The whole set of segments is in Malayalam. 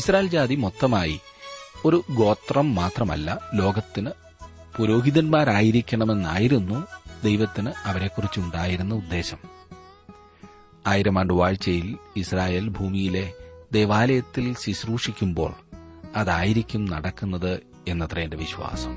ഇസ്രായേൽ ജാതി മൊത്തമായി ഒരു ഗോത്രം മാത്രമല്ല ലോകത്തിന് പുരോഹിതന്മാരായിരിക്കണമെന്നായിരുന്നു ദൈവത്തിന് അവരെക്കുറിച്ചുണ്ടായിരുന്ന ഉദ്ദേശം ആയിരം ആണ്ട് വാഴ്ചയിൽ ഇസ്രായേൽ ഭൂമിയിലെ ദേവാലയത്തിൽ ശുശ്രൂഷിക്കുമ്പോൾ അതായിരിക്കും നടക്കുന്നത് എന്നത്ര എന്റെ വിശ്വാസം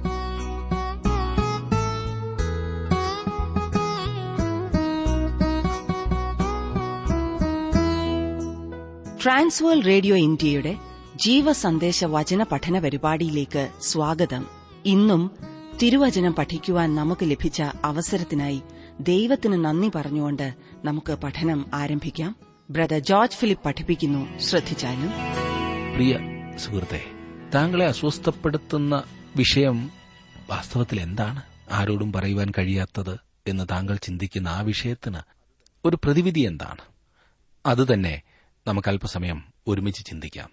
ട്രാൻസ്വേൾ റേഡിയോ ഇന്ത്യയുടെ ജീവസന്ദേശ വചന പഠന പരിപാടിയിലേക്ക് സ്വാഗതം ഇന്നും തിരുവചനം പഠിക്കുവാൻ നമുക്ക് ലഭിച്ച അവസരത്തിനായി ദൈവത്തിന് നന്ദി പറഞ്ഞുകൊണ്ട് നമുക്ക് പഠനം ആരംഭിക്കാം ബ്രദർ ജോർജ് ഫിലിപ്പ് പഠിപ്പിക്കുന്നു ശ്രദ്ധിച്ചാലും പ്രിയ സുഹൃത്തെ താങ്കളെ അസ്വസ്ഥപ്പെടുത്തുന്ന വിഷയം വാസ്തവത്തിൽ എന്താണ് ആരോടും പറയുവാൻ കഴിയാത്തത് എന്ന് താങ്കൾ ചിന്തിക്കുന്ന ആ വിഷയത്തിന് ഒരു പ്രതിവിധി എന്താണ് അതുതന്നെ നമുക്ക് അല്പസമയം ഒരുമിച്ച് ചിന്തിക്കാം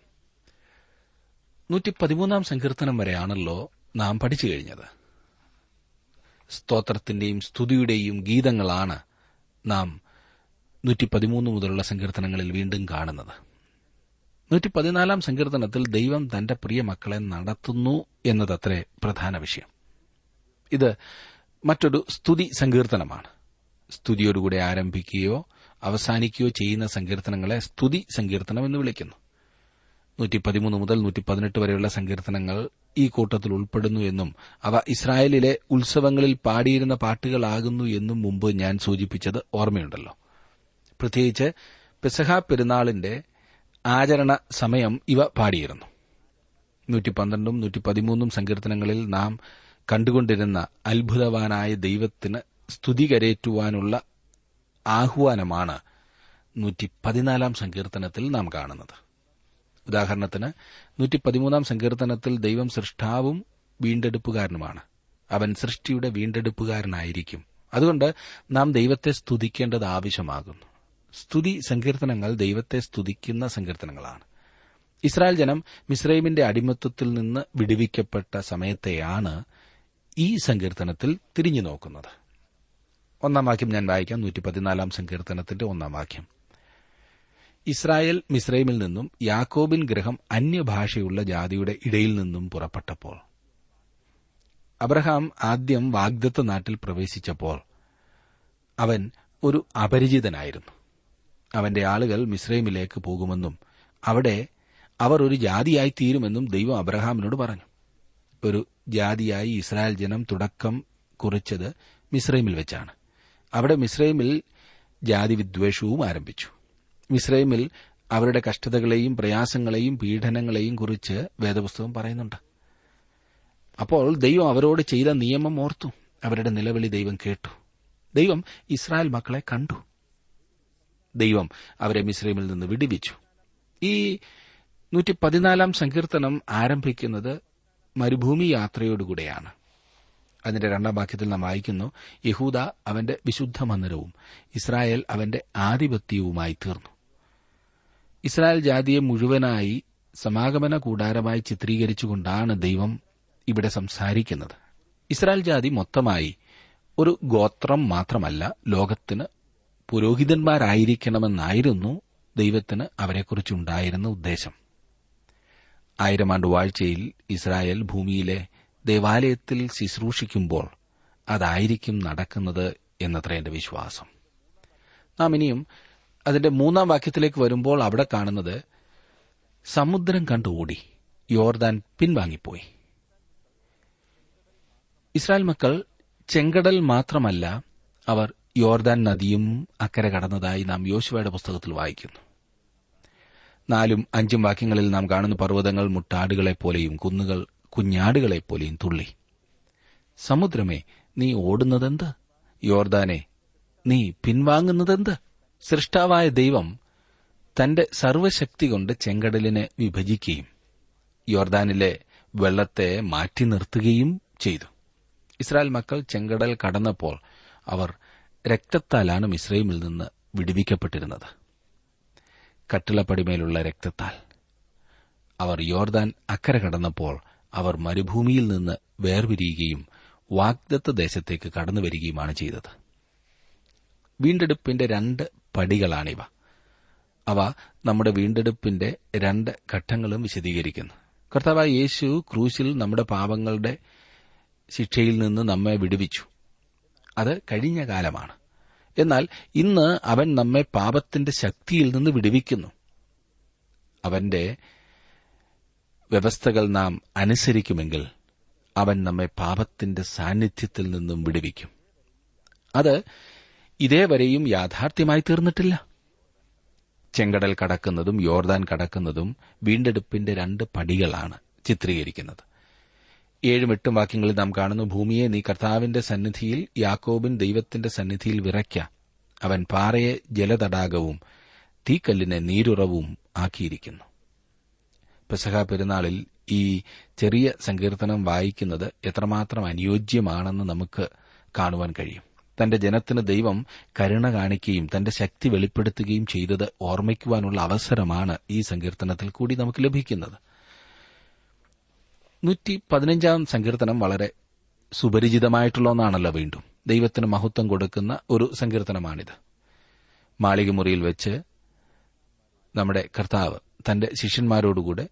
നൂറ്റി പതിമൂന്നാം സങ്കീർത്തനം വരെയാണല്ലോ നാം പഠിച്ചു കഴിഞ്ഞത് സ്തോത്രത്തിന്റെയും സ്തുതിയുടെയും ഗീതങ്ങളാണ് നാം നൂറ്റി പതിമൂന്ന് മുതലുള്ള സങ്കീർത്തനങ്ങളിൽ വീണ്ടും കാണുന്നത് നൂറ്റി പതിനാലാം സങ്കീർത്തനത്തിൽ ദൈവം തന്റെ പ്രിയ മക്കളെ നടത്തുന്നു എന്നതത്രേ പ്രധാന വിഷയം ഇത് മറ്റൊരു സ്തുതി സങ്കീർത്തനമാണ് സ്തുതിയോടുകൂടെ ആരംഭിക്കുകയോ അവസാനിക്കുകയോ ചെയ്യുന്ന സങ്കീർത്തനങ്ങളെ സ്തുതി സങ്കീർത്തനം എന്ന് വിളിക്കുന്നു നൂറ്റി പതിമൂന്ന് മുതൽ നൂറ്റി പതിനെട്ട് വരെയുള്ള സങ്കീർത്തനങ്ങൾ ഈ കൂട്ടത്തിൽ ഉൾപ്പെടുന്നു എന്നും അവ ഇസ്രായേലിലെ ഉത്സവങ്ങളിൽ പാടിയിരുന്ന പാട്ടുകളാകുന്നു എന്നും മുമ്പ് ഞാൻ സൂചിപ്പിച്ചത് ഓർമ്മയുണ്ടല്ലോ പ്രത്യേകിച്ച് പെസഹ പെരുന്നാളിന്റെ ആചരണ സമയം ഇവ പാടിയിരുന്നു നൂറ്റി പന്ത്രണ്ടും നൂറ്റി പതിമൂന്നും സങ്കീർത്തനങ്ങളിൽ നാം കണ്ടുകൊണ്ടിരുന്ന അത്ഭുതവാനായ ദൈവത്തിന് സ്തുതി കരേറ്റുവാനുള്ള ആഹ്വാനമാണ് നൂറ്റി പതിനാലാം സങ്കീർത്തനത്തിൽ നാം കാണുന്നത് ഉദാഹരണത്തിന് നൂറ്റി പതിമൂന്നാം സങ്കീർത്തനത്തിൽ ദൈവം സൃഷ്ടാവും വീണ്ടെടുപ്പുകാരനുമാണ് അവൻ സൃഷ്ടിയുടെ വീണ്ടെടുപ്പുകാരനായിരിക്കും അതുകൊണ്ട് നാം ദൈവത്തെ സ്തുതിക്കേണ്ടത് ആവശ്യമാകുന്നു സ്തുതി സങ്കീർത്തനങ്ങൾ ദൈവത്തെ സ്തുതിക്കുന്ന സങ്കീർത്തനങ്ങളാണ് ഇസ്രായേൽ ജനം മിസ്രൈമിന്റെ അടിമത്വത്തിൽ നിന്ന് വിടുവിക്കപ്പെട്ട സമയത്തെയാണ് ഈ സങ്കീർത്തനത്തിൽ തിരിഞ്ഞു നോക്കുന്നത് ഒന്നാം വാക്യം ഞാൻ വായിക്കാം നൂറ്റി പതിനാലാം സങ്കീർത്തനത്തിന്റെ ഒന്നാം വാക്യം ഇസ്രായേൽ മിസ്രൈമിൽ നിന്നും യാക്കോബിൻ ഗ്രഹം അന്യഭാഷയുള്ള ജാതിയുടെ ഇടയിൽ നിന്നും പുറപ്പെട്ടപ്പോൾ അബ്രഹാം ആദ്യം വാഗ്ദത്ത നാട്ടിൽ പ്രവേശിച്ചപ്പോൾ അവൻ ഒരു അപരിചിതനായിരുന്നു അവന്റെ ആളുകൾ മിസ്രൈമിലേക്ക് പോകുമെന്നും അവിടെ അവർ ഒരു ജാതിയായി തീരുമെന്നും ദൈവം അബ്രഹാമിനോട് പറഞ്ഞു ഒരു ജാതിയായി ഇസ്രായേൽ ജനം തുടക്കം കുറിച്ചത് മിസ്രൈമിൽ വെച്ചാണ് അവിടെ മിസ്രൈമിൽ ജാതി വിദ്വേഷവും ആരംഭിച്ചു മിസ്രൈമിൽ അവരുടെ കഷ്ടതകളെയും പ്രയാസങ്ങളെയും പീഡനങ്ങളെയും കുറിച്ച് വേദപുസ്തകം പറയുന്നുണ്ട് അപ്പോൾ ദൈവം അവരോട് ചെയ്ത നിയമം ഓർത്തു അവരുടെ നിലവിളി ദൈവം കേട്ടു ദൈവം ഇസ്രായേൽ മക്കളെ കണ്ടു ദൈവം അവരെ മിസ്രൈമിൽ നിന്ന് വിടുവിച്ചു ഈ നൂറ്റി പതിനാലാം സങ്കീർത്തനം ആരംഭിക്കുന്നത് മരുഭൂമി യാത്രയോടുകൂടെയാണ് അതിന്റെ രണ്ടാം വാക്യത്തിൽ നാം വായിക്കുന്നു യഹൂദ അവന്റെ വിശുദ്ധ മന്ദിരവും ഇസ്രായേൽ അവന്റെ ആധിപത്യവുമായി തീർന്നു ഇസ്രായേൽ ജാതിയെ മുഴുവനായി സമാഗമന കൂടാരമായി ചിത്രീകരിച്ചുകൊണ്ടാണ് ദൈവം ഇവിടെ സംസാരിക്കുന്നത് ഇസ്രായേൽ ജാതി മൊത്തമായി ഒരു ഗോത്രം മാത്രമല്ല ലോകത്തിന് പുരോഹിതന്മാരായിരിക്കണമെന്നായിരുന്നു ദൈവത്തിന് അവരെക്കുറിച്ചുണ്ടായിരുന്ന ഉദ്ദേശം ആയിരം ആണ്ട് വാഴ്ചയിൽ ഇസ്രായേൽ ഭൂമിയിലെ ദേവാലയത്തിൽ ശുശ്രൂഷിക്കുമ്പോൾ അതായിരിക്കും നടക്കുന്നത് എന്നത്ര എന്റെ വിശ്വാസം നാം ഇനിയും അതിന്റെ മൂന്നാം വാക്യത്തിലേക്ക് വരുമ്പോൾ അവിടെ കാണുന്നത് സമുദ്രം കണ്ടു ഓടി യോർദാൻ പിൻവാങ്ങിപ്പോയി ഇസ്രായേൽ മക്കൾ ചെങ്കടൽ മാത്രമല്ല അവർ യോർദാൻ നദിയും അക്കരെ കടന്നതായി നാം യോശുവയുടെ പുസ്തകത്തിൽ വായിക്കുന്നു നാലും അഞ്ചും വാക്യങ്ങളിൽ നാം കാണുന്ന പർവ്വതങ്ങൾ മുട്ടാടുകളെപ്പോലെയും കുന്നുകൾ കുഞ്ഞാടുകളെപ്പോലെയും തുള്ളി സമുദ്രമേ നീ ഓടുന്നതെന്ത് യോർദാനെ നീ പിൻവാങ്ങുന്നതെന്ത് സൃഷ്ടാവായ ദൈവം തന്റെ സർവശക്തി കൊണ്ട് ചെങ്കടലിനെ വിഭജിക്കുകയും യോർദാനിലെ വെള്ളത്തെ മാറ്റി നിർത്തുകയും ചെയ്തു ഇസ്രായേൽ മക്കൾ ചെങ്കടൽ കടന്നപ്പോൾ അവർ രക്തത്താലാണ് മിസ്രൈമിൽ നിന്ന് വിടുവിക്കപ്പെട്ടിരുന്നത് കട്ടിളപ്പടിമേലുള്ള രക്തത്താൽ അവർ യോർദാൻ അക്കരെ കടന്നപ്പോൾ അവർ മരുഭൂമിയിൽ നിന്ന് വേർപിരിയുകയും വാഗ്ദത്ത ദേശത്തേക്ക് കടന്നുവരികയുമാണ് ചെയ്തത് വീണ്ടെടുപ്പിന്റെ രണ്ട് പടികളാണിവ അവ നമ്മുടെ വീണ്ടെടുപ്പിന്റെ രണ്ട് ഘട്ടങ്ങളും വിശദീകരിക്കുന്നു കർത്താവായ യേശു ക്രൂശിൽ നമ്മുടെ പാപങ്ങളുടെ ശിക്ഷയിൽ നിന്ന് നമ്മെ വിടുവിച്ചു അത് കഴിഞ്ഞ കാലമാണ് എന്നാൽ ഇന്ന് അവൻ നമ്മെ പാപത്തിന്റെ ശക്തിയിൽ നിന്ന് വിടുവിക്കുന്നു അവന്റെ വ്യവസ്ഥകൾ നാം അനുസരിക്കുമെങ്കിൽ അവൻ നമ്മെ പാപത്തിന്റെ സാന്നിധ്യത്തിൽ നിന്നും വിടുവിക്കും അത് ഇതേവരെയും യാഥാർത്ഥ്യമായി തീർന്നിട്ടില്ല ചെങ്കടൽ കടക്കുന്നതും യോർദാൻ കടക്കുന്നതും വീണ്ടെടുപ്പിന്റെ രണ്ട് പടികളാണ് ചിത്രീകരിക്കുന്നത് ഏഴും എട്ടും വാക്യങ്ങളിൽ നാം കാണുന്നു ഭൂമിയെ നീ കർത്താവിന്റെ സന്നിധിയിൽ യാക്കോബിൻ ദൈവത്തിന്റെ സന്നിധിയിൽ വിറയ്ക്ക അവൻ പാറയെ ജലതടാകവും തീക്കല്ലിനെ നീരുറവും ആക്കിയിരിക്കുന്നു പെസഹ പെരുന്നാളിൽ ഈ ചെറിയ സങ്കീർത്തനം വായിക്കുന്നത് എത്രമാത്രം അനുയോജ്യമാണെന്ന് നമുക്ക് കാണുവാൻ കഴിയും തന്റെ ജനത്തിന് ദൈവം കരുണ കാണിക്കുകയും തന്റെ ശക്തി വെളിപ്പെടുത്തുകയും ചെയ്തത് ഓർമ്മിക്കുവാനുള്ള അവസരമാണ് ഈ സങ്കീർത്തനത്തിൽ കൂടി നമുക്ക് ലഭിക്കുന്നത് നൂറ്റി പതിനഞ്ചാം സങ്കീർത്തനം വളരെ സുപരിചിതമായിട്ടുള്ള ഒന്നാണല്ലോ വീണ്ടും ദൈവത്തിന് മഹത്വം കൊടുക്കുന്ന ഒരു സങ്കീർത്തനമാണിത് മാളികമുറിയിൽ വെച്ച് നമ്മുടെ കർത്താവ് തന്റെ ശിഷ്യന്മാരോടുകൂടെ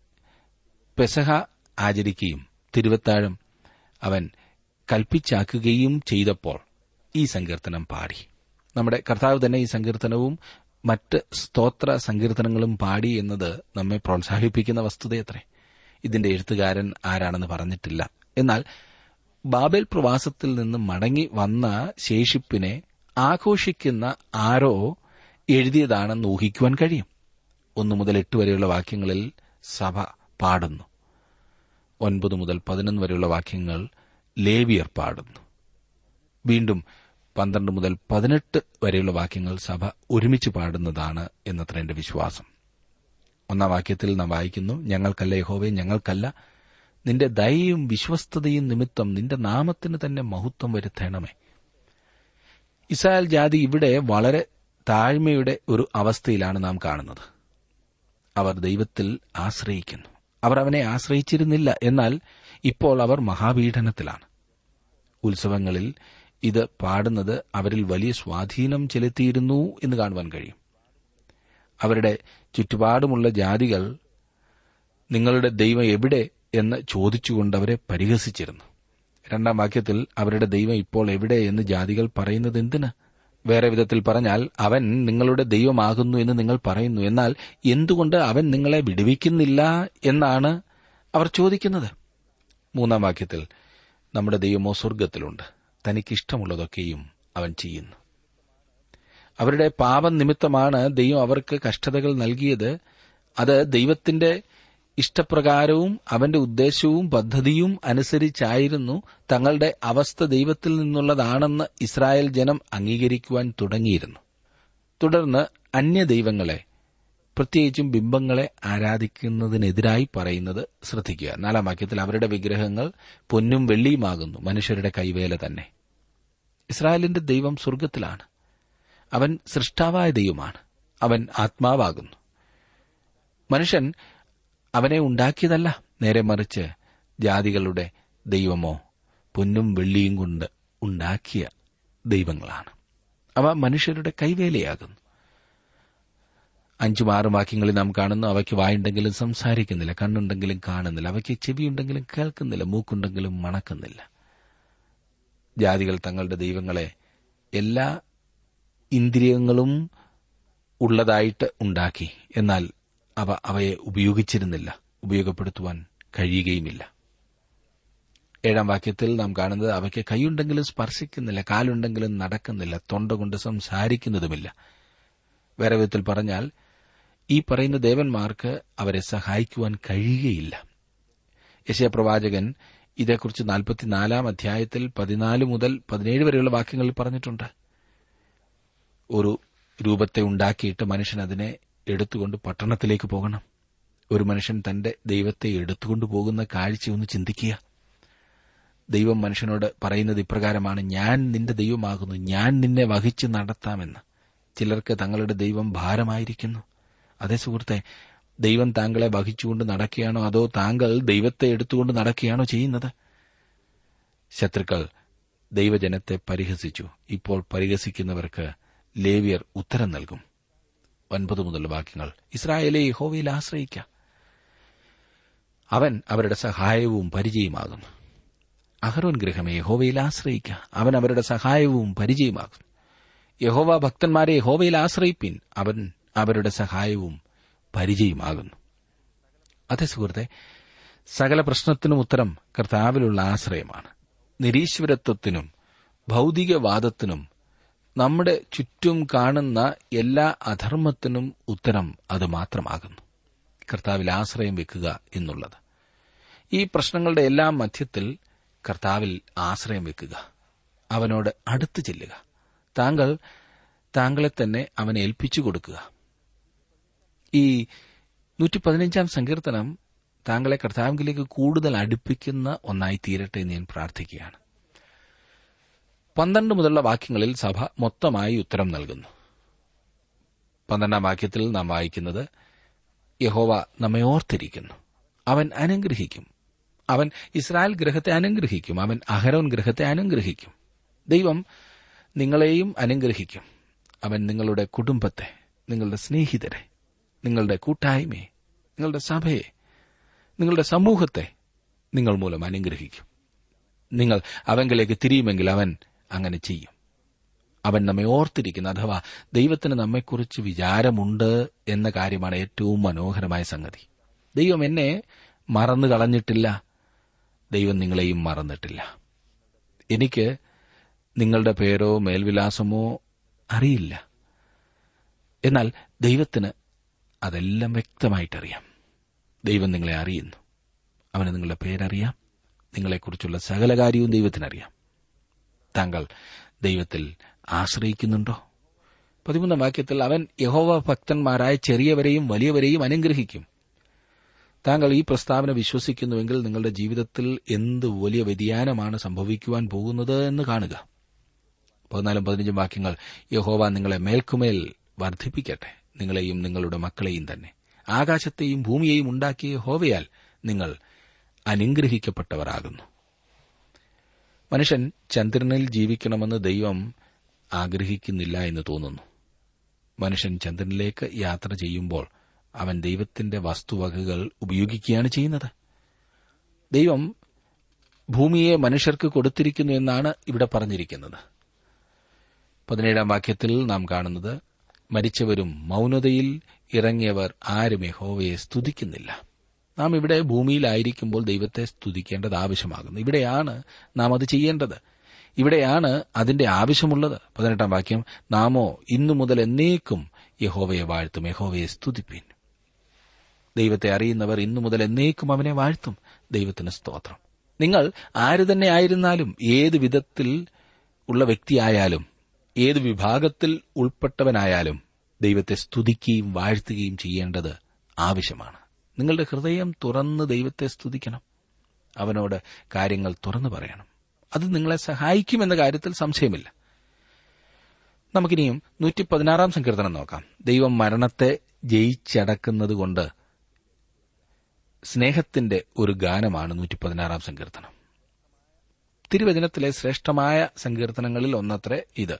പെസഹ ആചരിക്കുകയും തിരുവത്താഴം അവൻ കൽപ്പിച്ചാക്കുകയും ചെയ്തപ്പോൾ ഈ സങ്കീർത്തനം പാടി നമ്മുടെ കർത്താവ് തന്നെ ഈ സങ്കീർത്തനവും മറ്റ് സ്തോത്ര സങ്കീർത്തനങ്ങളും പാടി എന്നത് നമ്മെ പ്രോത്സാഹിപ്പിക്കുന്ന വസ്തുതയത്രേ ഇതിന്റെ എഴുത്തുകാരൻ ആരാണെന്ന് പറഞ്ഞിട്ടില്ല എന്നാൽ ബാബേൽ പ്രവാസത്തിൽ നിന്ന് മടങ്ങി വന്ന ശേഷിപ്പിനെ ആഘോഷിക്കുന്ന ആരോ എഴുതിയതാണെന്ന് ഊഹിക്കുവാൻ കഴിയും ഒന്നു മുതൽ എട്ട് വരെയുള്ള വാക്യങ്ങളിൽ സഭ പാടുന്നു ഒൻപത് മുതൽ പതിനൊന്ന് വരെയുള്ള വാക്യങ്ങൾ ലേവിയർ പാടുന്നു വീണ്ടും പന്ത്രണ്ട് മുതൽ പതിനെട്ട് വരെയുള്ള വാക്യങ്ങൾ സഭ ഒരുമിച്ച് പാടുന്നതാണ് എന്നത്ര എന്റെ വിശ്വാസം ഒന്നാം വാക്യത്തിൽ നാം വായിക്കുന്നു ഞങ്ങൾക്കല്ല യഹോവേ ഞങ്ങൾക്കല്ല നിന്റെ ദയയും വിശ്വസ്തതയും നിമിത്തം നിന്റെ നാമത്തിന് തന്നെ മഹത്വം വരുത്തണമേ ഇസ്രായേൽ ജാതി ഇവിടെ വളരെ താഴ്മയുടെ ഒരു അവസ്ഥയിലാണ് നാം കാണുന്നത് അവർ ദൈവത്തിൽ ആശ്രയിക്കുന്നു അവർ അവനെ ആശ്രയിച്ചിരുന്നില്ല എന്നാൽ ഇപ്പോൾ അവർ മഹാപീഡനത്തിലാണ് ഉത്സവങ്ങളിൽ ഇത് പാടുന്നത് അവരിൽ വലിയ സ്വാധീനം ചെലുത്തിയിരുന്നു എന്ന് കാണുവാൻ കഴിയും അവരുടെ ചുറ്റുപാടുമുള്ള ജാതികൾ നിങ്ങളുടെ ദൈവം എവിടെ എന്ന് ചോദിച്ചുകൊണ്ട് അവരെ പരിഹസിച്ചിരുന്നു രണ്ടാം വാക്യത്തിൽ അവരുടെ ദൈവം ഇപ്പോൾ എവിടെ എന്ന് ജാതികൾ പറയുന്നത് എന്തിന് വേറെ വിധത്തിൽ പറഞ്ഞാൽ അവൻ നിങ്ങളുടെ ദൈവമാകുന്നു എന്ന് നിങ്ങൾ പറയുന്നു എന്നാൽ എന്തുകൊണ്ട് അവൻ നിങ്ങളെ വിടുവിക്കുന്നില്ല എന്നാണ് അവർ ചോദിക്കുന്നത് മൂന്നാം വാക്യത്തിൽ നമ്മുടെ ദൈവമോ സ്വർഗത്തിലുണ്ട് തനിക്കിഷ്ടമുള്ളതൊക്കെയും അവൻ ചെയ്യുന്നു അവരുടെ പാപം നിമിത്തമാണ് ദൈവം അവർക്ക് കഷ്ടതകൾ നൽകിയത് അത് ദൈവത്തിന്റെ ഇഷ്ടപ്രകാരവും അവന്റെ ഉദ്ദേശവും പദ്ധതിയും അനുസരിച്ചായിരുന്നു തങ്ങളുടെ അവസ്ഥ ദൈവത്തിൽ നിന്നുള്ളതാണെന്ന് ഇസ്രായേൽ ജനം അംഗീകരിക്കുവാൻ തുടങ്ങിയിരുന്നു തുടർന്ന് അന്യദൈവങ്ങളെ പ്രത്യേകിച്ചും ബിംബങ്ങളെ ആരാധിക്കുന്നതിനെതിരായി പറയുന്നത് ശ്രദ്ധിക്കുക നാലാം വാക്യത്തിൽ അവരുടെ വിഗ്രഹങ്ങൾ പൊന്നും വെള്ളിയുമാകുന്നു മനുഷ്യരുടെ കൈവേല തന്നെ ഇസ്രായേലിന്റെ ദൈവം സ്വർഗത്തിലാണ് അവൻ സൃഷ്ടാവായ ദൈവമാണ് അവൻ ആത്മാവാകുന്നു മനുഷ്യൻ അവനെ ഉണ്ടാക്കിയതല്ല നേരെ മറിച്ച് ജാതികളുടെ ദൈവമോ പൊന്നും വെള്ളിയും കൊണ്ട് ഉണ്ടാക്കിയ ദൈവങ്ങളാണ് അവ മനുഷ്യരുടെ കൈവേലയാകുന്നു അഞ്ചും ആറും വാക്യങ്ങളിൽ നാം കാണുന്നു അവയ്ക്ക് വായുണ്ടെങ്കിലും സംസാരിക്കുന്നില്ല കണ്ണുണ്ടെങ്കിലും കാണുന്നില്ല അവയ്ക്ക് ചെവിയുണ്ടെങ്കിലും കേൾക്കുന്നില്ല മൂക്കുണ്ടെങ്കിലും മണക്കുന്നില്ല ജാതികൾ തങ്ങളുടെ ദൈവങ്ങളെ എല്ലാ ഇന്ദ്രിയങ്ങളും ഉള്ളതായിട്ട് ഉണ്ടാക്കി എന്നാൽ അവ അവയെ ഉപയോഗിച്ചിരുന്നില്ല ഉപയോഗപ്പെടുത്തുവാൻ കഴിയുകയുമില്ല ഏഴാം വാക്യത്തിൽ നാം കാണുന്നത് അവയ്ക്ക് കൈയുണ്ടെങ്കിലും സ്പർശിക്കുന്നില്ല കാലുണ്ടെങ്കിലും നടക്കുന്നില്ല തൊണ്ട കൊണ്ട് സംസാരിക്കുന്നതുമില്ല വേറെ വിധത്തിൽ പറഞ്ഞാൽ ഈ പറയുന്ന ദേവന്മാർക്ക് അവരെ സഹായിക്കുവാൻ കഴിയുകയില്ല യശയപ്രവാചകൻ ഇതേക്കുറിച്ച് നാൽപ്പത്തിനാലാം അധ്യായത്തിൽ പതിനാല് മുതൽ പതിനേഴ് വരെയുള്ള വാക്യങ്ങളിൽ പറഞ്ഞിട്ടുണ്ട് ഒരു രൂപത്തെ ഉണ്ടാക്കിയിട്ട് മനുഷ്യൻ അതിനെ എടുത്തുകൊണ്ട് പട്ടണത്തിലേക്ക് പോകണം ഒരു മനുഷ്യൻ തന്റെ ദൈവത്തെ എടുത്തുകൊണ്ട് പോകുന്ന കാഴ്ച ഒന്ന് ചിന്തിക്കുക ദൈവം മനുഷ്യനോട് പറയുന്നത് ഇപ്രകാരമാണ് ഞാൻ നിന്റെ ദൈവമാകുന്നു ഞാൻ നിന്നെ വഹിച്ച് നടത്താമെന്ന് ചിലർക്ക് തങ്ങളുടെ ദൈവം ഭാരമായിരിക്കുന്നു അതേ സുഹൃത്തെ ദൈവം താങ്കളെ വഹിച്ചുകൊണ്ട് നടക്കുകയാണോ അതോ താങ്കൾ ദൈവത്തെ എടുത്തുകൊണ്ട് നടക്കുകയാണോ ചെയ്യുന്നത് ശത്രുക്കൾ ദൈവജനത്തെ പരിഹസിച്ചു ഇപ്പോൾ പരിഹസിക്കുന്നവർക്ക് ലേവിയർ ഉത്തരം നൽകും ഒൻപത് മുതലുള്ള വാക്യങ്ങൾ ഇസ്രായേലെ യഹോവയിൽ ആശ്രയിക്ക അവൻ അവരുടെ സഹായവും പരിചയമാകുന്നു അഹരോൻ ഗൃഹമേ യഹോവയിൽ ആശ്രയിക്ക അവൻ അവരുടെ സഹായവും പരിചയമാകുന്നു യഹോവ ഭക്തന്മാരെ യഹോവയിൽ ആശ്രയിപ്പിൻ അവൻ അവരുടെ സഹായവും പരിചയമാകുന്നു അതെ സുഹൃത്തെ സകല പ്രശ്നത്തിനും ഉത്തരം കർത്താവിലുള്ള ആശ്രയമാണ് നിരീശ്വരത്വത്തിനും ഭൗതികവാദത്തിനും നമ്മുടെ ചുറ്റും കാണുന്ന എല്ലാ അധർമ്മത്തിനും ഉത്തരം അത് മാത്രമാകുന്നു കർത്താവിൽ ആശ്രയം വെക്കുക എന്നുള്ളത് ഈ പ്രശ്നങ്ങളുടെ എല്ലാം മധ്യത്തിൽ കർത്താവിൽ ആശ്രയം വെക്കുക അവനോട് അടുത്തു ചെല്ലുക താങ്കൾ താങ്കളെ തന്നെ അവനെ ഏൽപ്പിച്ചു കൊടുക്കുക ഈ നൂറ്റി പതിനഞ്ചാം സങ്കീർത്തനം താങ്കളെ കർത്താവിലേക്ക് കൂടുതൽ അടുപ്പിക്കുന്ന ഒന്നായി തീരട്ടെ എന്ന് ഞാൻ പ്രാർത്ഥിക്കുകയാണ് പന്ത്രണ്ട് മുതലുള്ള വാക്യങ്ങളിൽ സഭ മൊത്തമായി ഉത്തരം നൽകുന്നു പന്ത്രണ്ടാം വാക്യത്തിൽ നാം വായിക്കുന്നത് യഹോവ നമ്മെ ഓർത്തിരിക്കുന്നു അവൻ അനുഗ്രഹിക്കും അവൻ ഇസ്രായേൽ ഗ്രഹത്തെ അനുഗ്രഹിക്കും അവൻ അഹരോൻ ഗ്രഹത്തെ അനുഗ്രഹിക്കും ദൈവം നിങ്ങളെയും അനുഗ്രഹിക്കും അവൻ നിങ്ങളുടെ കുടുംബത്തെ നിങ്ങളുടെ സ്നേഹിതരെ നിങ്ങളുടെ കൂട്ടായ്മയെ നിങ്ങളുടെ സഭയെ നിങ്ങളുടെ സമൂഹത്തെ നിങ്ങൾ മൂലം അനുഗ്രഹിക്കും നിങ്ങൾ അവങ്കിലേക്ക് തിരിയുമെങ്കിൽ അവൻ അങ്ങനെ ചെയ്യും അവൻ നമ്മെ ഓർത്തിരിക്കുന്നു അഥവാ ദൈവത്തിന് നമ്മെക്കുറിച്ച് വിചാരമുണ്ട് എന്ന കാര്യമാണ് ഏറ്റവും മനോഹരമായ സംഗതി ദൈവം എന്നെ മറന്നു കളഞ്ഞിട്ടില്ല ദൈവം നിങ്ങളെയും മറന്നിട്ടില്ല എനിക്ക് നിങ്ങളുടെ പേരോ മേൽവിലാസമോ അറിയില്ല എന്നാൽ ദൈവത്തിന് അതെല്ലാം വ്യക്തമായിട്ടറിയാം ദൈവം നിങ്ങളെ അറിയുന്നു അവന് നിങ്ങളുടെ പേരറിയാം നിങ്ങളെക്കുറിച്ചുള്ള സകല കാര്യവും ദൈവത്തിനറിയാം താങ്കൾ ദൈവത്തിൽ ആശ്രയിക്കുന്നുണ്ടോ പതിമൂന്നാം വാക്യത്തിൽ അവൻ യഹോവ ഭക്തന്മാരായ ചെറിയവരെയും വലിയവരെയും അനുഗ്രഹിക്കും താങ്കൾ ഈ പ്രസ്താവന വിശ്വസിക്കുന്നുവെങ്കിൽ നിങ്ങളുടെ ജീവിതത്തിൽ എന്ത് വലിയ വ്യതിയാനമാണ് സംഭവിക്കുവാൻ പോകുന്നത് എന്ന് കാണുക പതിനാലും പതിനഞ്ചും വാക്യങ്ങൾ യഹോവ നിങ്ങളെ മേൽക്കുമേൽ വർദ്ധിപ്പിക്കട്ടെ നിങ്ങളെയും നിങ്ങളുടെ മക്കളെയും തന്നെ ആകാശത്തെയും ഭൂമിയെയും ഉണ്ടാക്കിയ യഹോവയാൽ നിങ്ങൾ അനുഗ്രഹിക്കപ്പെട്ടവരാകുന്നു മനുഷ്യൻ ചന്ദ്രനിൽ ജീവിക്കണമെന്ന് ദൈവം ആഗ്രഹിക്കുന്നില്ല എന്ന് തോന്നുന്നു മനുഷ്യൻ ചന്ദ്രനിലേക്ക് യാത്ര ചെയ്യുമ്പോൾ അവൻ ദൈവത്തിന്റെ വസ്തുവകകൾ ഉപയോഗിക്കുകയാണ് ചെയ്യുന്നത് ദൈവം ഭൂമിയെ മനുഷ്യർക്ക് കൊടുത്തിരിക്കുന്നു എന്നാണ് ഇവിടെ പറഞ്ഞിരിക്കുന്നത് പതിനേഴാം വാക്യത്തിൽ നാം കാണുന്നത് മരിച്ചവരും മൌനതയിൽ ഇറങ്ങിയവർ ആരും യഹോവയെ സ്തുതിക്കുന്നില്ല നാം ഇവിടെ ഭൂമിയിലായിരിക്കുമ്പോൾ ദൈവത്തെ സ്തുതിക്കേണ്ടത് ആവശ്യമാകുന്നു ഇവിടെയാണ് നാം അത് ചെയ്യേണ്ടത് ഇവിടെയാണ് അതിന്റെ ആവശ്യമുള്ളത് പതിനെട്ടാം വാക്യം നാമോ ഇന്നു മുതൽ എന്നേക്കും യഹോവയെ വാഴ്ത്തും യഹോവയെ സ്തുതിപ്പിൻ ദൈവത്തെ അറിയുന്നവർ ഇന്നു മുതൽ എന്നേക്കും അവനെ വാഴ്ത്തും ദൈവത്തിന് സ്തോത്രം നിങ്ങൾ ആര് തന്നെ ആയിരുന്നാലും ഏത് വിധത്തിൽ ഉള്ള വ്യക്തിയായാലും ഏത് വിഭാഗത്തിൽ ഉൾപ്പെട്ടവനായാലും ദൈവത്തെ സ്തുതിക്കുകയും വാഴ്ത്തുകയും ചെയ്യേണ്ടത് ആവശ്യമാണ് നിങ്ങളുടെ ഹൃദയം തുറന്ന് ദൈവത്തെ സ്തുതിക്കണം അവനോട് കാര്യങ്ങൾ തുറന്നു പറയണം അത് നിങ്ങളെ സഹായിക്കുമെന്ന കാര്യത്തിൽ സംശയമില്ല നമുക്കിനിയും നൂറ്റി പതിനാറാം സങ്കീർത്തനം നോക്കാം ദൈവം മരണത്തെ ജയിച്ചടക്കുന്നതുകൊണ്ട് സ്നേഹത്തിന്റെ ഒരു ഗാനമാണ് നൂറ്റി പതിനാറാം സങ്കീർത്തനം തിരുവചനത്തിലെ ശ്രേഷ്ഠമായ സങ്കീർത്തനങ്ങളിൽ ഒന്നത്രേ ഇത്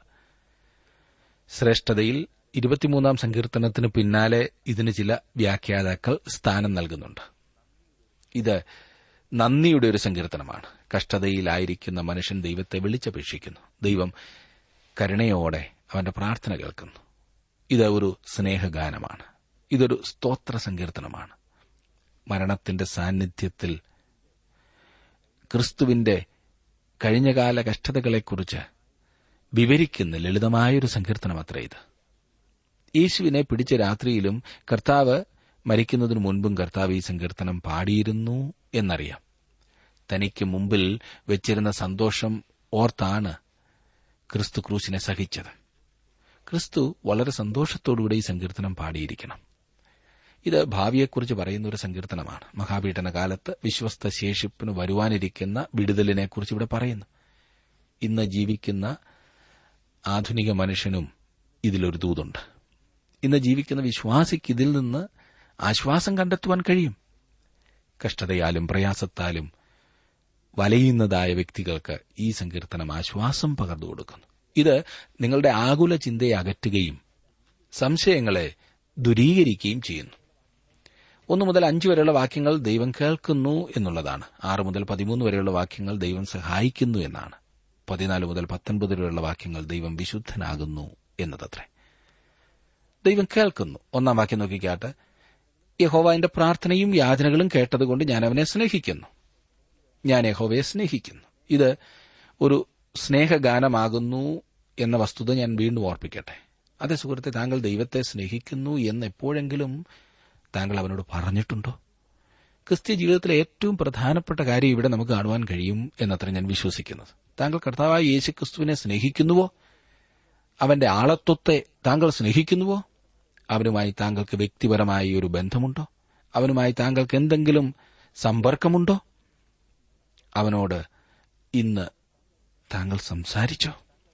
ശ്രേഷ്ഠതയിൽ ഇരുപത്തിമൂന്നാം സങ്കീർത്തനത്തിന് പിന്നാലെ ഇതിന് ചില വ്യാഖ്യാതാക്കൾ സ്ഥാനം നൽകുന്നുണ്ട് ഇത് നന്ദിയുടെ ഒരു സങ്കീർത്തനമാണ് കഷ്ടതയിലായിരിക്കുന്ന മനുഷ്യൻ ദൈവത്തെ വിളിച്ചപേക്ഷിക്കുന്നു ദൈവം കരുണയോടെ അവന്റെ പ്രാർത്ഥന കേൾക്കുന്നു ഇത് ഒരു സ്നേഹഗാനമാണ് ഇതൊരു സ്തോത്ര സങ്കീർത്തനമാണ് മരണത്തിന്റെ സാന്നിധ്യത്തിൽ ക്രിസ്തുവിന്റെ കഴിഞ്ഞകാല കഷ്ടതകളെക്കുറിച്ച് വിവരിക്കുന്ന ലളിതമായൊരു സങ്കീർത്തനമത്രേ ഇത് യേശുവിനെ പിടിച്ച രാത്രിയിലും കർത്താവ് മരിക്കുന്നതിനു മുൻപും കർത്താവ് ഈ സങ്കീർത്തനം പാടിയിരുന്നു എന്നറിയാം തനിക്ക് മുമ്പിൽ വെച്ചിരുന്ന സന്തോഷം ഓർത്താണ് ക്രിസ്തു ക്രൂശിനെ സഹിച്ചത് ക്രിസ്തു വളരെ സന്തോഷത്തോടുകൂടി ഈ സങ്കീർത്തനം പാടിയിരിക്കണം ഇത് ഭാവിയെക്കുറിച്ച് പറയുന്ന ഒരു സങ്കീർത്തനമാണ് മഹാപീഠന കാലത്ത് വിശ്വസ്ത ശേഷിപ്പിന് വരുവാനിരിക്കുന്ന വിടുതലിനെക്കുറിച്ച് ഇവിടെ പറയുന്നു ഇന്ന് ജീവിക്കുന്ന ആധുനിക മനുഷ്യനും ഇതിലൊരു ദൂതുണ്ട് ഇന്ന് ജീവിക്കുന്ന വിശ്വാസിക്ക് ഇതിൽ നിന്ന് ആശ്വാസം കണ്ടെത്തുവാൻ കഴിയും കഷ്ടതയാലും പ്രയാസത്താലും വലയുന്നതായ വ്യക്തികൾക്ക് ഈ സങ്കീർത്തനം ആശ്വാസം പകർന്നു കൊടുക്കുന്നു ഇത് നിങ്ങളുടെ ആകുല ചിന്തയെ അകറ്റുകയും സംശയങ്ങളെ ദുരീകരിക്കുകയും ചെയ്യുന്നു ഒന്നു മുതൽ അഞ്ച് വരെയുള്ള വാക്യങ്ങൾ ദൈവം കേൾക്കുന്നു എന്നുള്ളതാണ് ആറ് മുതൽ പതിമൂന്ന് വരെയുള്ള വാക്യങ്ങൾ ദൈവം സഹായിക്കുന്നു എന്നാണ് പതിനാല് മുതൽ പത്തൊൻപത് വരെയുള്ള വാക്യങ്ങൾ ദൈവം വിശുദ്ധനാകുന്നു എന്നതത്രേ ദൈവം കേൾക്കുന്നു ഒന്നാം വാക്യം നോക്കിക്കാട്ട് യഹോവ എന്റെ പ്രാർത്ഥനയും യാചനകളും കേട്ടതുകൊണ്ട് ഞാൻ അവനെ സ്നേഹിക്കുന്നു ഞാൻ യഹോവയെ സ്നേഹിക്കുന്നു ഇത് ഒരു സ്നേഹഗാനമാകുന്നു എന്ന വസ്തുത ഞാൻ വീണ്ടും ഓർപ്പിക്കട്ടെ അതേ സുഹൃത്തെ താങ്കൾ ദൈവത്തെ സ്നേഹിക്കുന്നു എന്ന് എപ്പോഴെങ്കിലും താങ്കൾ അവനോട് പറഞ്ഞിട്ടുണ്ടോ ക്രിസ്ത്യ ജീവിതത്തിലെ ഏറ്റവും പ്രധാനപ്പെട്ട കാര്യം ഇവിടെ നമുക്ക് കാണുവാൻ കഴിയും എന്നത്ര ഞാൻ വിശ്വസിക്കുന്നത് താങ്കൾ കർത്താവായ യേശു ക്രിസ്തുവിനെ സ്നേഹിക്കുന്നുവോ അവന്റെ ആളത്വത്തെ താങ്കൾ സ്നേഹിക്കുന്നുവോ അവനുമായി താങ്കൾക്ക് വ്യക്തിപരമായ ഒരു ബന്ധമുണ്ടോ അവനുമായി താങ്കൾക്ക് എന്തെങ്കിലും സമ്പർക്കമുണ്ടോ അവനോട് ഇന്ന് താങ്കൾ സംസാരിച്ചോ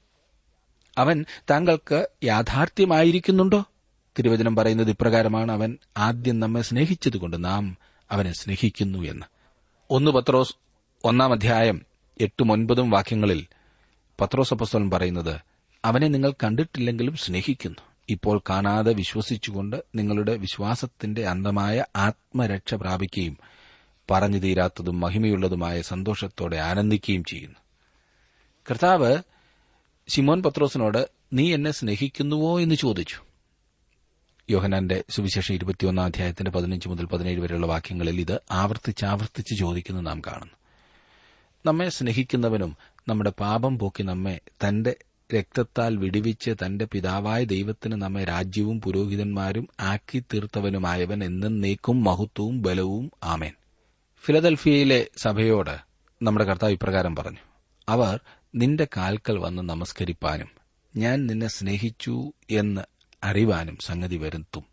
അവൻ താങ്കൾക്ക് യാഥാർത്ഥ്യമായിരിക്കുന്നുണ്ടോ തിരുവചനം പറയുന്നത് ഇപ്രകാരമാണ് അവൻ ആദ്യം നമ്മെ സ്നേഹിച്ചതുകൊണ്ട് നാം അവനെ സ്നേഹിക്കുന്നു എന്ന് ഒന്ന് പത്രോസ് ഒന്നാം അധ്യായം എട്ടും ഒൻപതും വാക്യങ്ങളിൽ പത്രോസ് അപ്പസ്തലൻ പറയുന്നത് അവനെ നിങ്ങൾ കണ്ടിട്ടില്ലെങ്കിലും സ്നേഹിക്കുന്നു ഇപ്പോൾ കാണാതെ വിശ്വസിച്ചുകൊണ്ട് നിങ്ങളുടെ വിശ്വാസത്തിന്റെ അന്തമായ ആത്മരക്ഷ പ്രാപിക്കുകയും പറഞ്ഞു തീരാത്തതും മഹിമയുള്ളതുമായ സന്തോഷത്തോടെ ആനന്ദിക്കുകയും ചെയ്യുന്നു കർത്താവ് ശിമോൻ പത്രോസിനോട് നീ എന്നെ സ്നേഹിക്കുന്നുവോ എന്ന് ചോദിച്ചു യോഹനാന്റെ സുവിശേഷം ഇരുപത്തിയൊന്നാം അധ്യായത്തിന്റെ പതിനഞ്ച് മുതൽ പതിനേഴ് വരെയുള്ള വാക്യങ്ങളിൽ ഇത് ആവർത്തിച്ച് ആവർത്തിച്ച് ചോദിക്കുന്നത് നാം കാണുന്നു നമ്മെ സ്നേഹിക്കുന്നവനും നമ്മുടെ പാപം പോക്കി നമ്മെ തന്റെ രക്തത്താൽ വിടിവിച്ച് തന്റെ പിതാവായ ദൈവത്തിന് നമ്മെ രാജ്യവും പുരോഹിതന്മാരും ആക്കി തീർത്തവനുമായവൻ എന്നേക്കും മഹത്വവും ബലവും ആമേൻ ഫിലദൽഫിയയിലെ സഭയോട് നമ്മുടെ കർത്താവ് ഇപ്രകാരം പറഞ്ഞു അവർ നിന്റെ കാൽക്കൽ വന്ന് നമസ്കരിപ്പാനും ഞാൻ നിന്നെ സ്നേഹിച്ചു എന്ന് അറിവാനും സംഗതി വരുത്തും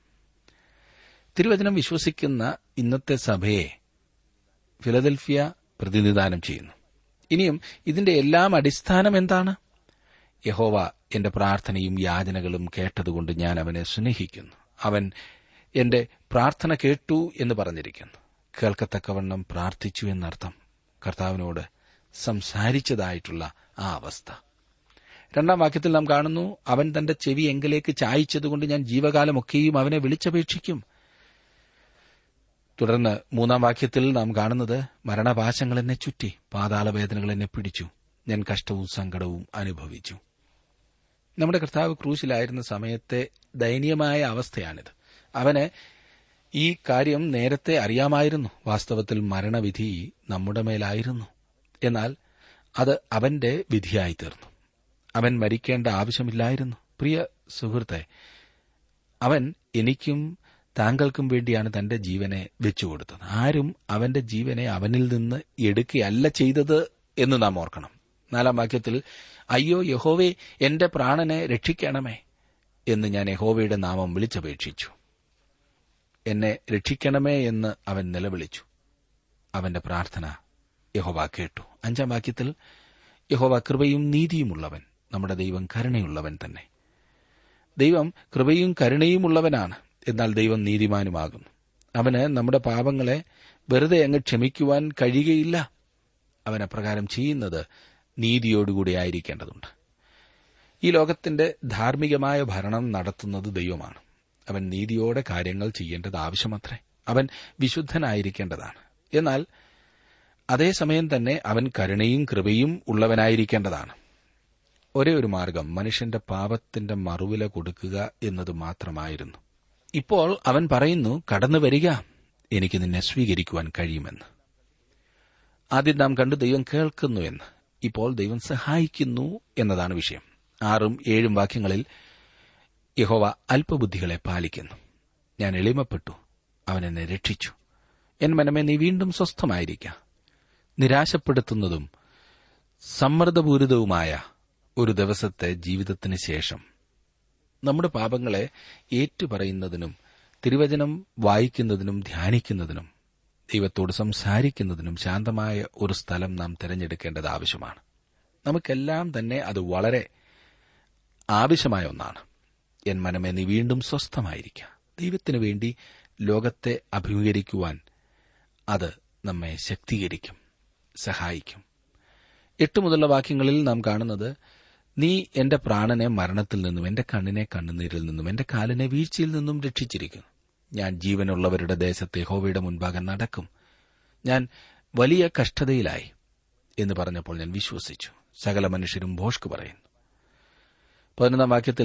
തിരുവചനം വിശ്വസിക്കുന്ന ഇന്നത്തെ സഭയെ ഫിലദൽഫിയ പ്രതിനിധാനം ചെയ്യുന്നു ഇനിയും ഇതിന്റെ എല്ലാം അടിസ്ഥാനം എന്താണ് യഹോവ എന്റെ പ്രാർത്ഥനയും യാചനകളും കേട്ടതുകൊണ്ട് ഞാൻ അവനെ സ്നേഹിക്കുന്നു അവൻ എന്റെ പ്രാർത്ഥന കേട്ടു എന്ന് പറഞ്ഞിരിക്കുന്നു കേൾക്കത്തക്കവണ്ണം പ്രാർത്ഥിച്ചു എന്നർത്ഥം കർത്താവിനോട് സംസാരിച്ചതായിട്ടുള്ള ആ അവസ്ഥ രണ്ടാം വാക്യത്തിൽ നാം കാണുന്നു അവൻ തന്റെ ചെവി എങ്കിലേക്ക് ചായച്ചതുകൊണ്ട് ഞാൻ ജീവകാലമൊക്കെയും അവനെ വിളിച്ചപേക്ഷിക്കും തുടർന്ന് മൂന്നാം വാക്യത്തിൽ നാം കാണുന്നത് മരണപാശങ്ങൾ എന്നെ ചുറ്റി പാതാളവേദനകൾ എന്നെ പിടിച്ചു ഞാൻ കഷ്ടവും സങ്കടവും അനുഭവിച്ചു നമ്മുടെ കർത്താവ് ക്രൂശിലായിരുന്ന സമയത്തെ ദയനീയമായ അവസ്ഥയാണിത് അവന് ഈ കാര്യം നേരത്തെ അറിയാമായിരുന്നു വാസ്തവത്തിൽ മരണവിധി നമ്മുടെ മേലായിരുന്നു എന്നാൽ അത് അവന്റെ വിധിയായി തീർന്നു അവൻ മരിക്കേണ്ട ആവശ്യമില്ലായിരുന്നു പ്രിയ സുഹൃത്തെ അവൻ എനിക്കും താങ്കൾക്കും വേണ്ടിയാണ് തന്റെ ജീവനെ വെച്ചുകൊടുത്തത് ആരും അവന്റെ ജീവനെ അവനിൽ നിന്ന് എടുക്കുകയല്ല ചെയ്തത് എന്ന് നാം ഓർക്കണം നാലാം വാക്യത്തിൽ അയ്യോ യഹോവേ എന്റെ പ്രാണനെ രക്ഷിക്കണമേ എന്ന് ഞാൻ യഹോവയുടെ നാമം വിളിച്ചപേക്ഷിച്ചു എന്നെ രക്ഷിക്കണമേ എന്ന് അവൻ നിലവിളിച്ചു അവന്റെ പ്രാർത്ഥന യഹോവ കേട്ടു അഞ്ചാം വാക്യത്തിൽ യഹോവ കൃപയും നീതിയുമുള്ളവൻ നമ്മുടെ ദൈവം കരുണയുള്ളവൻ തന്നെ ദൈവം കൃപയും കരുണയും ഉള്ളവനാണ് എന്നാൽ ദൈവം നീതിമാനുമാകുന്നു അവന് നമ്മുടെ പാപങ്ങളെ വെറുതെ അങ്ങ് ക്ഷമിക്കുവാൻ കഴിയുകയില്ല അവൻ അപ്രകാരം ചെയ്യുന്നത് നീതിയോടുകൂടി ആയിരിക്കേണ്ടതുണ്ട് ഈ ലോകത്തിന്റെ ധാർമ്മികമായ ഭരണം നടത്തുന്നത് ദൈവമാണ് അവൻ നീതിയോടെ കാര്യങ്ങൾ ചെയ്യേണ്ടത് ആവശ്യമത്രേ അവൻ വിശുദ്ധനായിരിക്കേണ്ടതാണ് എന്നാൽ അതേസമയം തന്നെ അവൻ കരുണയും കൃപയും ഉള്ളവനായിരിക്കേണ്ടതാണ് ഒരേ ഒരു മാർഗം മനുഷ്യന്റെ പാപത്തിന്റെ മറുവില കൊടുക്കുക എന്നത് മാത്രമായിരുന്നു ഇപ്പോൾ അവൻ പറയുന്നു കടന്നു വരിക എനിക്ക് നിന്നെ സ്വീകരിക്കുവാൻ കഴിയുമെന്ന് ആദ്യം നാം കണ്ടു ദൈവം കേൾക്കുന്നു എന്ന് ഇപ്പോൾ ദൈവം സഹായിക്കുന്നു എന്നതാണ് വിഷയം ആറും ഏഴും വാക്യങ്ങളിൽ യഹോവ അല്പബുദ്ധികളെ പാലിക്കുന്നു ഞാൻ എളിമപ്പെട്ടു അവൻ എന്നെ രക്ഷിച്ചു എൻ മനമേ നീ വീണ്ടും സ്വസ്ഥമായിരിക്ക നിരാശപ്പെടുത്തുന്നതും സമ്മർദ്ദപൂരിതവുമായ ഒരു ദിവസത്തെ ജീവിതത്തിന് ശേഷം നമ്മുടെ പാപങ്ങളെ ഏറ്റുപറയുന്നതിനും തിരുവചനം വായിക്കുന്നതിനും ധ്യാനിക്കുന്നതിനും ദൈവത്തോട് സംസാരിക്കുന്നതിനും ശാന്തമായ ഒരു സ്ഥലം നാം തിരഞ്ഞെടുക്കേണ്ടത് ആവശ്യമാണ് നമുക്കെല്ലാം തന്നെ അത് വളരെ ആവശ്യമായ ഒന്നാണ് എൻ മനമേ നീ വീണ്ടും സ്വസ്ഥമായിരിക്കുക ദൈവത്തിനു വേണ്ടി ലോകത്തെ അഭിമുഖീകരിക്കുവാൻ അത് നമ്മെ ശക്തീകരിക്കും സഹായിക്കും എട്ട് മുതലുള്ള വാക്യങ്ങളിൽ നാം കാണുന്നത് നീ എന്റെ പ്രാണനെ മരണത്തിൽ നിന്നും എന്റെ കണ്ണിനെ കണ്ണുനീരിൽ നിന്നും എന്റെ കാലിനെ വീഴ്ചയിൽ നിന്നും രക്ഷിച്ചിരിക്കുന്നു ഞാൻ ജീവനുള്ളവരുടെ ദേശത്ത് യഹോവയുടെ മുൻപാകെ നടക്കും ഞാൻ വലിയ കഷ്ടതയിലായി എന്ന് പറഞ്ഞപ്പോൾ ഞാൻ വിശ്വസിച്ചു സകല മനുഷ്യരും ഭോഷ്ക് പറയുന്നു പതിനൊന്നാം വാക്യത്തിൽ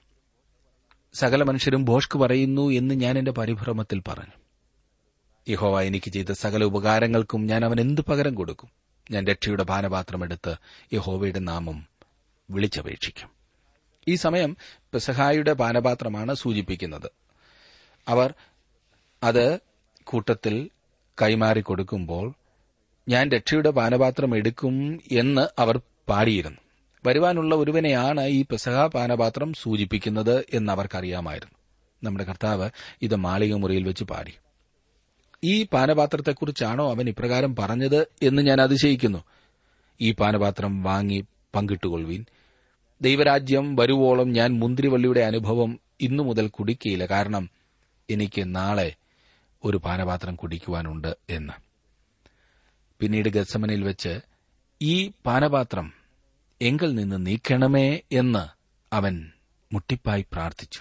സകല മനുഷ്യരും ഭോഷ്ക് പറയുന്നു എന്ന് ഞാൻ എന്റെ പരിഭ്രമത്തിൽ പറഞ്ഞു യഹോവ എനിക്ക് ചെയ്ത സകല ഉപകാരങ്ങൾക്കും ഞാൻ അവൻ എന്ത് പകരം കൊടുക്കും ഞാൻ രക്ഷയുടെ പാനപാത്രമെടുത്ത് യഹോവയുടെ നാമം വിളിച്ചപേക്ഷിക്കും ഈ സമയം പെസഹായുടെ പാനപാത്രമാണ് സൂചിപ്പിക്കുന്നത് അവർ അത് കൂട്ടത്തിൽ കൈമാറി കൊടുക്കുമ്പോൾ ഞാൻ രക്ഷയുടെ പാനപാത്രം എടുക്കും എന്ന് അവർ പാടിയിരുന്നു വരുവാനുള്ള ഒരുവനെയാണ് ഈ പെസഹ പാനപാത്രം സൂചിപ്പിക്കുന്നത് എന്ന് അവർക്കറിയാമായിരുന്നു നമ്മുടെ കർത്താവ് ഇത് മാളിക മുറിയിൽ വെച്ച് പാടി ഈ പാനപാത്രത്തെക്കുറിച്ചാണോ അവൻ ഇപ്രകാരം പറഞ്ഞത് എന്ന് ഞാൻ അതിശയിക്കുന്നു ഈ പാനപാത്രം വാങ്ങി പങ്കിട്ടുകൊള്ളുവീൻ ദൈവരാജ്യം വരുവോളം ഞാൻ മുന്തിരിവള്ളിയുടെ അനുഭവം ഇന്നു മുതൽ കുടിക്കയില്ല കാരണം എനിക്ക് നാളെ ഒരു പാനപാത്രം കുടിക്കുവാനുണ്ട് എന്ന് പിന്നീട് ഗസമനിൽ വെച്ച് ഈ പാനപാത്രം എങ്കിൽ നിന്ന് നീക്കണമേ എന്ന് അവൻ മുട്ടിപ്പായി പ്രാർത്ഥിച്ചു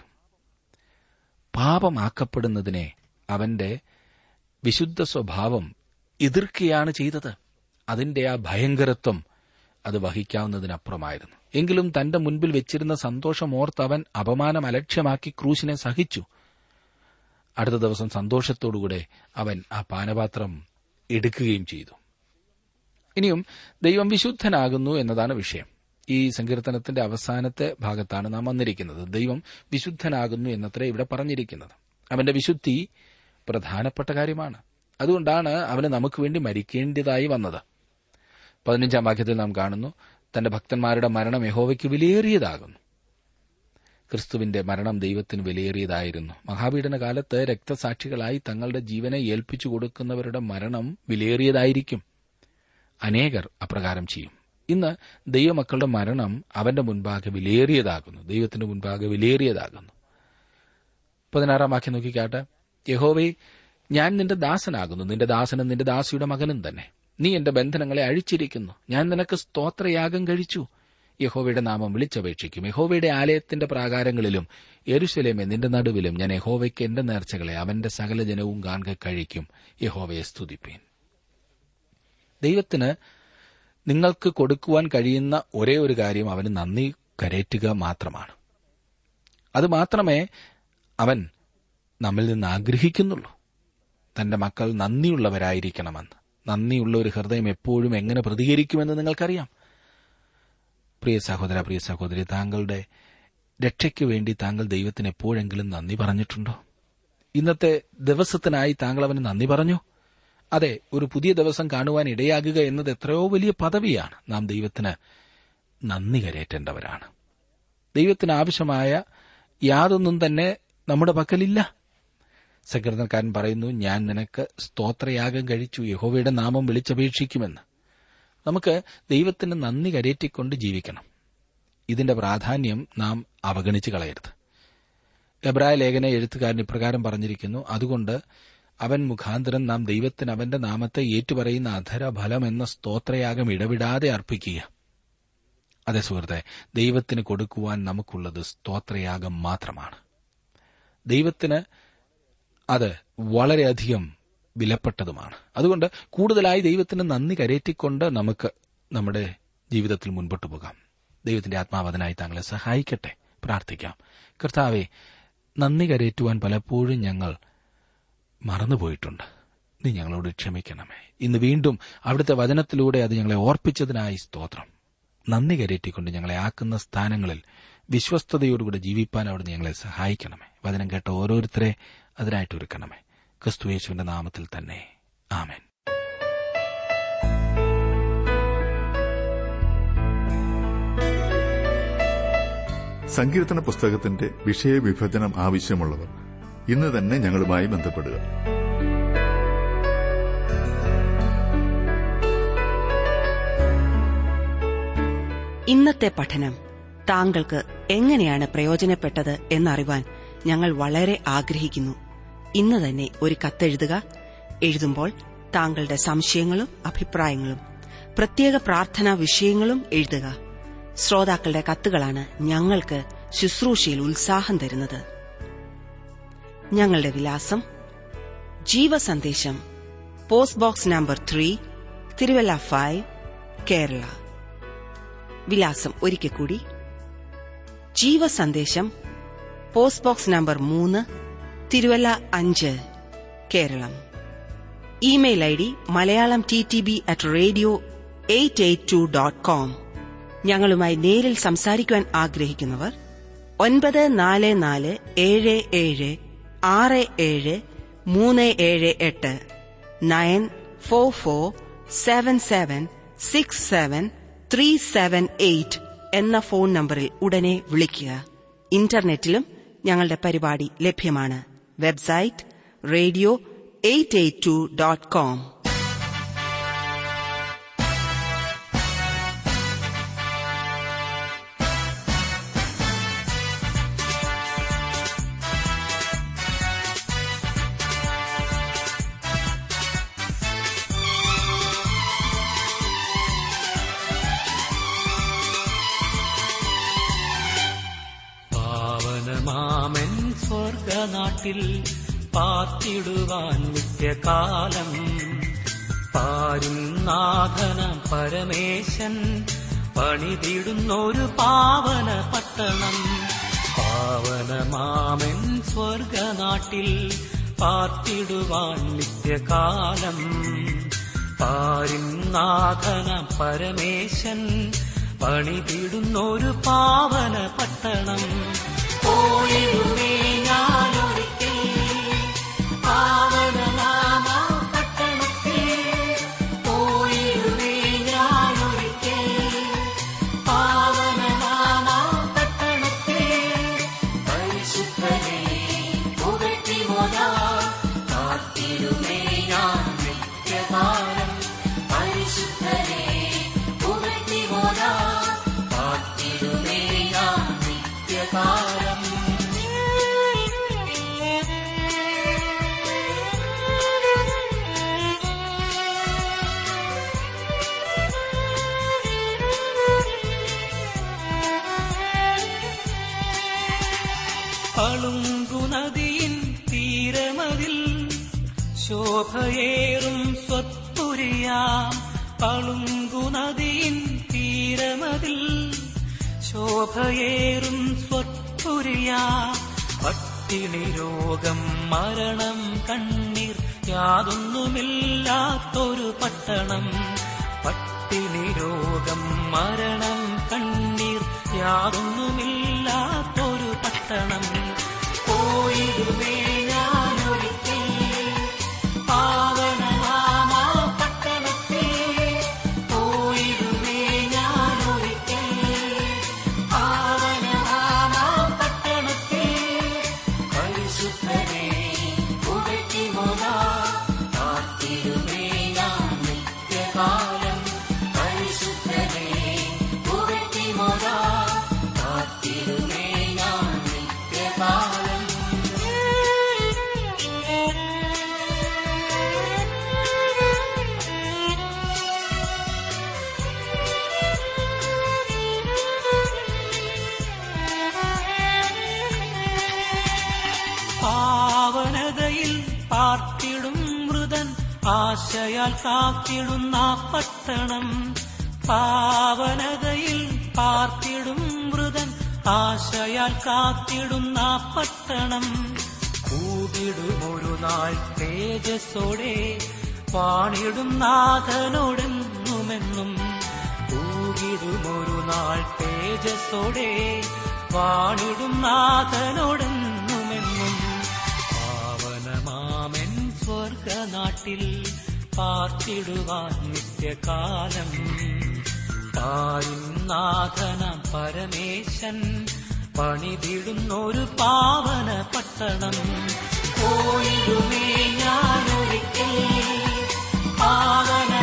പാപമാക്കപ്പെടുന്നതിനെ അവന്റെ വിശുദ്ധ സ്വഭാവം എതിർക്കുകയാണ് ചെയ്തത് അതിന്റെ ആ ഭയങ്കരത്വം അത് വഹിക്കാവുന്നതിനപ്പുറമായിരുന്നു എങ്കിലും തന്റെ മുൻപിൽ വെച്ചിരുന്ന സന്തോഷം ഓർത്തവൻ അപമാനം അലക്ഷ്യമാക്കി ക്രൂശിനെ സഹിച്ചു അടുത്ത ദിവസം സന്തോഷത്തോടുകൂടെ അവൻ ആ പാനപാത്രം എടുക്കുകയും ചെയ്തു ഇനിയും ദൈവം വിശുദ്ധനാകുന്നു എന്നതാണ് വിഷയം ഈ സങ്കീർത്തനത്തിന്റെ അവസാനത്തെ ഭാഗത്താണ് നാം വന്നിരിക്കുന്നത് ദൈവം വിശുദ്ധനാകുന്നു എന്നത്രേ ഇവിടെ പറഞ്ഞിരിക്കുന്നത് അവന്റെ വിശുദ്ധി പ്രധാനപ്പെട്ട കാര്യമാണ് അതുകൊണ്ടാണ് അവന് നമുക്ക് വേണ്ടി മരിക്കേണ്ടതായി വന്നത് പതിനഞ്ചാം വാക്യത്തിൽ നാം കാണുന്നു തന്റെ ഭക്തന്മാരുടെ മരണം യഹോവയ്ക്ക് വിലയേറിയതാകുന്നു ക്രിസ്തുവിന്റെ മരണം ദൈവത്തിന് വിലയേറിയതായിരുന്നു മഹാപീഡന കാലത്ത് രക്തസാക്ഷികളായി തങ്ങളുടെ ജീവനെ ഏൽപ്പിച്ചു കൊടുക്കുന്നവരുടെ മരണം വിലയേറിയതായിരിക്കും അനേകർ അപ്രകാരം ചെയ്യും ഇന്ന് ദൈവമക്കളുടെ മരണം അവന്റെ മുൻപാകെ വിലയേറിയതാകുന്നു ദൈവത്തിന്റെ മുൻപാകെ വിലയേറിയതാകുന്നു പതിനാറാം വാക്യം നോക്കിക്കാട്ടെ യഹോവേ ഞാൻ നിന്റെ ദാസനാകുന്നു നിന്റെ ദാസനും നിന്റെ ദാസിയുടെ മകനും തന്നെ നീ എന്റെ ബന്ധനങ്ങളെ അഴിച്ചിരിക്കുന്നു ഞാൻ നിനക്ക് സ്തോത്രയാഗം കഴിച്ചു യഹോവയുടെ നാമം വിളിച്ചപേക്ഷിക്കും യഹോവയുടെ ആലയത്തിന്റെ പ്രാകാരങ്ങളിലും യെരുശലേമെ നിന്റെ നടുവിലും ഞാൻ യഹോവയ്ക്ക് എന്റെ നേർച്ചകളെ അവന്റെ സകല ജനവും കാണുക കഴിക്കും യഹോവയെ സ്തുതിപ്പീൻ ദൈവത്തിന് നിങ്ങൾക്ക് കൊടുക്കുവാൻ കഴിയുന്ന ഒരേ ഒരു കാര്യം അവന് നന്ദി കരയറ്റുക മാത്രമാണ് അത് മാത്രമേ അവൻ നമ്മിൽ നിന്ന് ആഗ്രഹിക്കുന്നുള്ളൂ തന്റെ മക്കൾ നന്ദിയുള്ളവരായിരിക്കണമെന്ന് നന്ദിയുള്ള ഒരു ഹൃദയം എപ്പോഴും എങ്ങനെ പ്രതികരിക്കുമെന്ന് നിങ്ങൾക്കറിയാം പ്രിയ സഹോദര പ്രിയ സഹോദരി താങ്കളുടെ രക്ഷയ്ക്ക് വേണ്ടി താങ്കൾ ദൈവത്തിന് എപ്പോഴെങ്കിലും നന്ദി പറഞ്ഞിട്ടുണ്ടോ ഇന്നത്തെ ദിവസത്തിനായി താങ്കൾ അവന് നന്ദി പറഞ്ഞു അതെ ഒരു പുതിയ ദിവസം കാണുവാൻ ഇടയാകുക എന്നത് എത്രയോ വലിയ പദവിയാണ് നാം ദൈവത്തിന് നന്ദി കരയേറ്റേണ്ടവരാണ് ദൈവത്തിന് ആവശ്യമായ യാതൊന്നും തന്നെ നമ്മുടെ പക്കലില്ല സങ്കീർത്തനക്കാരൻ പറയുന്നു ഞാൻ നിനക്ക് സ്തോത്രയാഗം കഴിച്ചു യഹോവയുടെ നാമം വിളിച്ചപേക്ഷിക്കുമെന്ന് നമുക്ക് ദൈവത്തിന് നന്ദി കരയേറ്റിക്കൊണ്ട് ജീവിക്കണം ഇതിന്റെ പ്രാധാന്യം നാം അവഗണിച്ചു കളയരുത് എബ്രായ ലേഖന എഴുത്തുകാരൻ ഇപ്രകാരം പറഞ്ഞിരിക്കുന്നു അതുകൊണ്ട് അവൻ മുഖാന്തരം നാം ദൈവത്തിന് അവന്റെ നാമത്തെ ഏറ്റുപറയുന്ന അധരഫലം എന്ന സ്തോത്രയാഗം ഇടവിടാതെ അർപ്പിക്കുക അതെ സുഹൃത്തെ ദൈവത്തിന് കൊടുക്കുവാൻ നമുക്കുള്ളത് സ്തോത്രയാഗം മാത്രമാണ് ദൈവത്തിന് അത് വളരെയധികം വിലപ്പെട്ടതുമാണ് അതുകൊണ്ട് കൂടുതലായി ദൈവത്തിന് നന്ദി കരയറ്റിക്കൊണ്ട് നമുക്ക് നമ്മുടെ ജീവിതത്തിൽ മുൻപോട്ട് പോകാം ദൈവത്തിന്റെ ആത്മാവതിനായി താങ്കളെ സഹായിക്കട്ടെ പ്രാർത്ഥിക്കാം കർത്താവെ നന്ദി കരയറ്റുവാൻ പലപ്പോഴും ഞങ്ങൾ മറന്നുപോയിട്ടുണ്ട് നീ ഞങ്ങളോട് ക്ഷമിക്കണമേ ഇന്ന് വീണ്ടും അവിടുത്തെ വചനത്തിലൂടെ അത് ഞങ്ങളെ ഓർപ്പിച്ചതിനായി സ്തോത്രം നന്ദി കരയറ്റിക്കൊണ്ട് ഞങ്ങളെ ആക്കുന്ന സ്ഥാനങ്ങളിൽ വിശ്വസ്തയോടുകൂടെ ജീവിപ്പാൻ അവിടെ ഞങ്ങളെ സഹായിക്കണമേ വചനം കേട്ട ഓരോരുത്തരെ അതിനായിട്ട് ഒരുക്കണമേ ക്രിസ്തുയേശുവിന്റെ നാമത്തിൽ തന്നെ ആമേൻ സങ്കീർത്തന പുസ്തകത്തിന്റെ വിഷയവിഭജനം ആവശ്യമുള്ളവർ ഇന്ന് തന്നെ ഞങ്ങളുമായി ബന്ധപ്പെടുക ഇന്നത്തെ പഠനം താങ്കൾക്ക് എങ്ങനെയാണ് പ്രയോജനപ്പെട്ടത് എന്നറിവാൻ ഞങ്ങൾ വളരെ ആഗ്രഹിക്കുന്നു ഇന്ന് തന്നെ ഒരു കത്തെഴുതുക എഴുതുമ്പോൾ താങ്കളുടെ സംശയങ്ങളും അഭിപ്രായങ്ങളും പ്രത്യേക പ്രാർത്ഥനാ വിഷയങ്ങളും എഴുതുക ശ്രോതാക്കളുടെ കത്തുകളാണ് ഞങ്ങൾക്ക് ശുശ്രൂഷയിൽ ഉത്സാഹം തരുന്നത് ഞങ്ങളുടെ വിലാസം Jeevasandesham post box number three Thiruvalla five Kerala വിലാസം ഒരിക്കൽ കൂടി ജീവസന്ദേശം പോസ്റ്റ് ബോക്സ് നമ്പർ മൂന്ന് തിരുവല്ല അഞ്ച് Keralam email I D Malayalam T T B at radio eight eight two dot com ഞങ്ങളുമായി നേരിൽ സംസാരിക്കുവാൻ ആഗ്രഹിക്കുന്നവർ ഒൻപത് നാല് നാല് ഏഴ് ഏഴ് ആറ് ഏഴ് മൂന്ന് ഏഴ് എട്ട് nine four four seven seven six seven three seven eight എന്ന ഫോൺ നമ്പറിൽ ഉടനെ വിളിക്കുക ഇന്റർനെറ്റിലും ഞങ്ങളുടെ പരിപാടി ലഭ്യമാണ് website radio eight eight two dot com പാവനമാമൻ സ്വർഗനാട്ടിൽ പാർത്തിടുവാൻ നിത്യകാലം പാരും നാഥന പരമേശൻ പണിതിടുന്നൊരു പാവന പട്ടണം പാവനമാമൻ സ്വർഗനാട്ടിൽ പാർത്തിടുവാൻ നിത്യകാലം പാരും നാഥന പരമേശൻ പണിതിടുന്നൊരു പാവന പട്ടണം പോയിടുമേ ഞാനൊരിക്കൽ പാവനനാമ പട്ടണത്തിൽ പോയിടുമേ ഞാനൊരിക്കൽ പാവനനാമ പട്ടണത്തിൽ പരിശുദ്ധനെ പുകഴ്ത്തി മോദാ കാത്തിടുമേ ഞാൻ നിത്യകാലം പരിശുദ്ധനെ പുകഴ്ത്തി മോദാ കാത്തിടുമേ ഞാൻ നിത്യകാലം പളുങ്കുനദിയിൻ തീരമതിൽ ശോഭയേറും സ്വത്തുരിയാം പളുങ്കുനദിയിൻ തീരമതിൽ ശോഭയേറും സ്വത്തുരിയാം പട്ടിണി രോഗം മരണം കണ്ണീർ യാതൊന്നുമില്ലാത്തൊരു പട്ടണം പട്ടിണി രോഗം മരണം കണ്ണീർ യാതൊന്നുമില്ലാത്തൊരു പട്ടണം പോയിടുമേ ഞാനൊരിക്കൽ പാവനനാമ പട്ടണത്തിൽ പോയിടുമേ ഞാനൊരിക്കൽ പാവനനാമ പട്ടണത്തിൽ പരിശുദ്ധനെ പുകഴ്ത്തി മോദാ കാത്തിടുമേ ഞാൻ നിത്യകാലം പരിശുദ്ധനെ പുകഴ്ത്തി മോദാ കാത്തിടുമേ ഞാൻ നിത്യകാലം പാവനതയിൽ പാർത്തിടും മൃതൻ ആശയാൽ കാത്തിടുന്ന പട്ടണം പാവനതയിൽ പാർത്തിടും മൃതൻ ആശയാൽ കാത്തിടുന്ന പട്ടണം കൂടിടുമൊരു നാൾ തേജസ്സോടെ പാണിടും നാഥനോടെന്നുമെന്നും കൂകിടുമൊരു നാൾ തേജസ്സോടെ വാണിടും നാഥനോടെന്നുമെന്നും പാവനമാമൻ സ്വർഗനാട്ടിൽ പാർത്തിടുവാൻ നിത്യകാലം പാരും നാഥന പരമേശൻ പണിതിടുന്നൊരു പാവന പട്ടണം പോയിടുമേ ഞാനൊരിക്കൽ പാവന